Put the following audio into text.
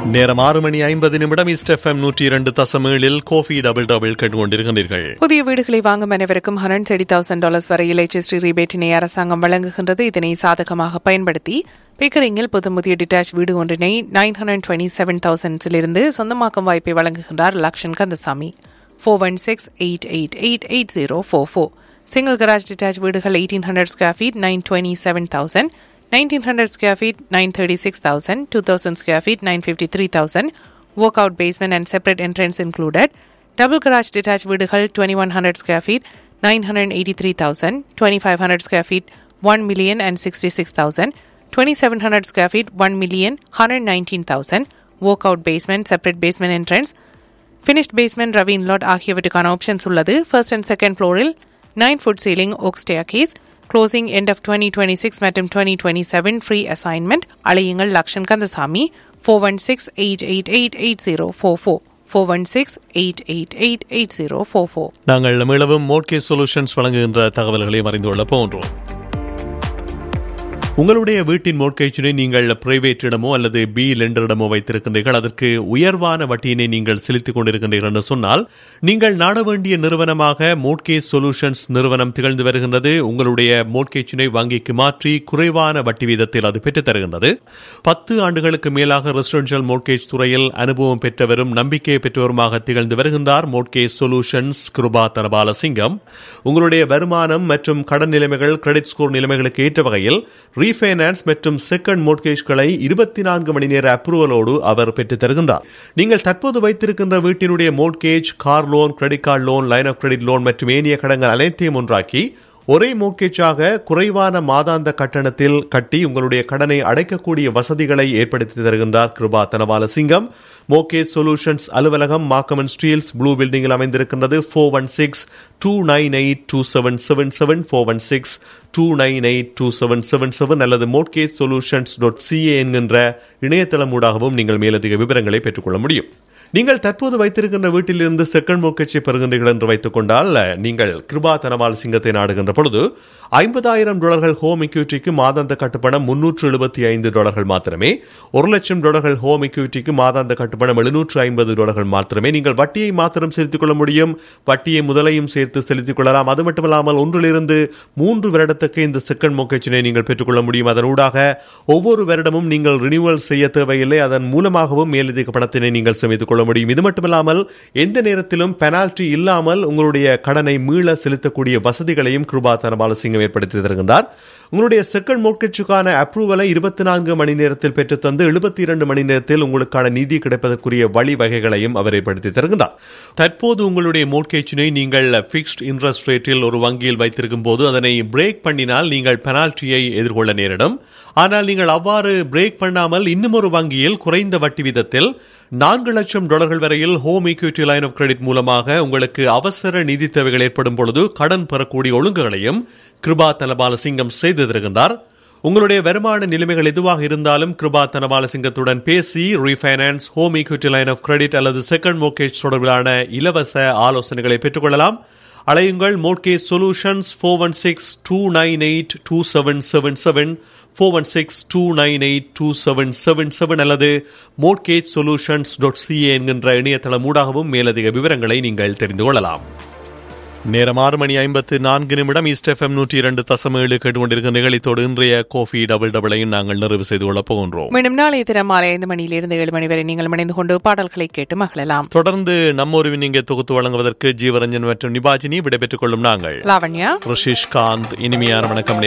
நேரம் ஆறு மணி ஐம்பது நிமிடம் ஈஸ்ட் எஃப்எம் நூற்றி இரண்டு தசம் ஏழில் கோஃபி டபுள் டபுள் கேட்டுக்கொண்டிருக்கிறீர்கள் புதிய வீடுகளை வாங்கும் அனைவருக்கும் ஹண்ட்ரட் தேர்ட்டி தௌசண்ட் டாலர்ஸ் வரை எல்ஹெச்எஸ்டி ரீபேட்டினை அரசாங்கம் வழங்குகின்றது இதனை சாதகமாக பயன்படுத்தி பிக்கரிங்கில் புத்தமுதிய டிட்டாச் வீடு ஒன்றினை நைன் ஹண்ட்ரட் டுவெண்ட்டி செவன் தௌசண்ட்ஸிலிருந்து சொந்தமாக்கும் வாய்ப்பை வழங்குகின்றார் Lakshan Kandasamy four one six eight eight eight eight zero four four single garage detached வீடுகள் eighteen hundred square feet nine twenty seven thousand 1900 square feet 936,000, 2000 square feet 953,000, walkout basement and separate entrance included. Double garage detached வீடுகள் 2100 square feet 983,000, 2500 square feet 1 million and 66,000, 2700 square feet 1 million 119,000, walkout basement, separate basement entrance, finished basement Ravi இன்லாட் ஆகியவற்றுக்கான options உள்ளது first and second ஃப்ளோரில் nine foot ceiling oak stair closing end of twenty twenty six மற்றும் twenty twenty seven free assignment அழையுங்கள் Lakshan Kandasamy four one six eight eight eight eight zero four four four one six eight eight eight eight zero four four நாங்கள் மீளவும் மோட்கே solutions வழங்குகின்ற தகவல்களை அறிந்து கொள்ள போன்றோம் உங்களுடைய வீட்டின் மோட்கேஜினை நீங்கள் பிரைவேட்டிடமோ அல்லது பி லெண்டரிடமோ வைத்திருக்கின்றீர்கள் அதற்கு உயர்வான வட்டியினை நீங்கள் செலுத்திக் கொண்டிருக்கின்றீர்கள் என்று சொன்னால் நீங்கள் நாட வேண்டிய நிறுவனமாக மோட்கேஜ் சொல்யூஷன்ஸ் நிறுவனம் திகழ்ந்து வருகின்றது உங்களுடைய மோட்கேஜினை வங்கிக்கு மாற்றி குறைவான வட்டி வீதத்தில் அது பெற்றுத் தருகின்றது பத்து ஆண்டுகளுக்கு மேலாக ரெசிடென்ஷியல் மோட்கேஜ் துறையில் அனுபவம் பெற்றவரும் நம்பிக்கை பெற்றவருமாக திகழ்ந்து வருகின்றார் மோட்கேஜ் சொல்யூஷன்ஸ் கிருபா தனபால சிங்கம் உங்களுடைய வருமானம் மற்றும் கடன் நிலைமைகள் கிரெடிட் ஸ்கோர் நிலைமைகளுக்கு ஏற்ற வகையில் ரீஃபைனான்ஸ் மற்றும் செகண்ட் மோட்கேஜ்களை இருபத்தி நான்கு மணி நேர அப்ரூவலோடு அவர் பெற்றுத் தருகின்றார் நீங்கள் தற்போது வைத்திருக்கின்ற வீட்டினுடைய mortgage car loan credit card loan line of credit loan மற்றும் ஏனைய கடன்கள் அனைத்தையும் ஒன்றாக்கி ஒரே மோட்கேஜாக குறைவான மாதாந்த கட்டணத்தில் கட்டி உங்களுடைய கடனை அடைக்கக்கூடிய வசதிகளை ஏற்படுத்தி தருகின்றார் கிருபா தனபால சிங்கம் மோகேஜ் சொல்யூஷன்ஸ் அலுவலகம் மாக்கமன் ஸ்டீல்ஸ் ப்ளூ பில்டிங்கில் அமைந்திருக்கின்றது four one six two nine eight two seven seven seven four one six two nine eight two seven seven seven அல்லது மோட்கேஜ் சொல்யூஷன்ஸ் டாட் சிஏ என்கின்ற இணையதளம் ஊடாகவும் நீங்கள் மேலதிக விவரங்களை பெற்றுக்கொள்ள முடியும் நீங்கள் தற்போது வைத்திருக்கின்ற வீட்டிலிருந்து செகண்ட் மோக்கேஜை பெறுகின்றீர்கள் என்று வைத்துக் கொண்டால் நீங்கள் கிருபா தனபால் சிங்கத்தை நாடுகின்ற பொழுது ஐம்பதாயிரம் டாலர்கள் ஹோம் இக்யூட்டிக்கு மாதாந்த கட்டுப்பணம் முன்னூற்று எழுபத்தி ஐந்து டாலர்கள் மாத்திரமே ஒரு லட்சம் டாலர்கள் ஹோம் இக்யூட்டிக்கு மாதாந்த கட்டுப்பணம் எழுநூற்று ஐம்பது டாலர்கள் மாத்திரமே நீங்கள் வட்டியை மாத்திரம் செலுத்திக் கொள்ள முடியும் வட்டியை முதலையும் சேர்த்து செலுத்திக் கொள்ளலாம் அது மட்டுமல்லாமல் ஒன்றிலிருந்து மூன்று வருடத்துக்கு இந்த செகண்ட் மோக்கேஜினை நீங்கள் பெற்றுக்கொள்ள முடியும் அதன் ஊடாக ஒவ்வொரு வருடமும் நீங்கள் ரினியூவல் செய்ய தேவையில்லை அதன் மூலமாகவும் மேலதிக பணத்தினை நீங்கள் சேமித்துக் கொள்ள முடியும் இது மட்டுமல்லாமல் எந்த நேரத்திலும் பெனால்டி இல்லாமல் உங்களுடைய கடனை மீள செலுத்தக்கூடிய வசதிகளையும் கிருபா தனபாலசிங்கம் ஏற்படுத்தி தருகின்றார் உங்களுடைய செகண்ட் மோட்கேஜுக்கான அப்ரூவலை இருபத்தி நான்கு மணி நேரத்தில் பெற்றுத்தந்து எழுபத்தி இரண்டு மணி நேரத்தில் உங்களுக்கான நிதி கிடைப்பதற்குரிய வழிவகைகளையும் அவர் ஏற்படுத்தி தருகின்றார் தற்போது உங்களுடைய மோட்கேஜினை நீங்கள் பிக்ஸ்ட் இன்ட்ரெஸ்ட் ரேட்டில் ஒரு வங்கியில் வைத்திருக்கும் போது அதனை பிரேக் பண்ணினால் நீங்கள் பெனால்ட்டியை எதிர்கொள்ள நேரிடும் ஆனால் நீங்கள் அவ்வாறு பிரேக் பண்ணாமல் இன்னும் ஒரு வங்கியில் குறைந்த வட்டி வீதத்தில் நான்கு லட்சம் டாலர்கள் வரையில் home equity line of credit மூலமாக உங்களுக்கு அவசர நிதி தேவைகள் ஏற்படும் பொழுது கடன் பெறக்கூடிய ஒழுங்குகளையும் கிருபா தனபால சிங்கம் செய்து தருகின்றார் உங்களுடைய வருமான நிலைமைகள் எதுவாக இருந்தாலும் கிருபா தனபால சிங்கத்துடன் பேசி refinance home equity line of credit அல்லது செகண்ட் மோக்கேஜ் தொடர்பிலான இலவச ஆலோசனைகளை பெற்றுக்கொள்ளலாம் அலையுங்கள் mortgage solutions four one six two nine eight two seven seven seven four one six two nine eight two seven seven seven அல்லது மோட்கேஜ் சொல்யூஷன்ஸ் டாட் சிஏ என்கின்ற இணையதளம் ஊடாகவும் மேலதிக விவரங்களை நீங்கள் தெரிந்து கொள்ளலாம் நேரம் ஆறு மணி ஐம்பத்து நான்கு நிமிடம் ஈஸ்ட் எஃப்எம் நூற்றி இரண்டு தசம் ஏழு கேட்டுக்கொண்டிருக்கிற நிகழ்ச்சியோடு இன்றைய கோஃபி டபுள் டபுளையும் நாங்கள் நிறைவு செய்து கொள்ளப் போகின்றோம் மீண்டும் நாளைய தினம் மாலை ஐந்து மணியிலிருந்து ஏழு மணி வரை நீங்கள் இணைந்து கொண்டு பாடல்களை கேட்டு மகிழலாம் தொடர்ந்து நம்ம ஒரு நீங்க தொகுத்து வழங்குவதற்கு ஜீவரஞ்சன் மற்றும் நிபாஜினி விடைபெற்றுக் கொள்ளும் நாங்கள் லாவண்யா ரிஷிஷ் காந்த் இனிமையான வணக்கம்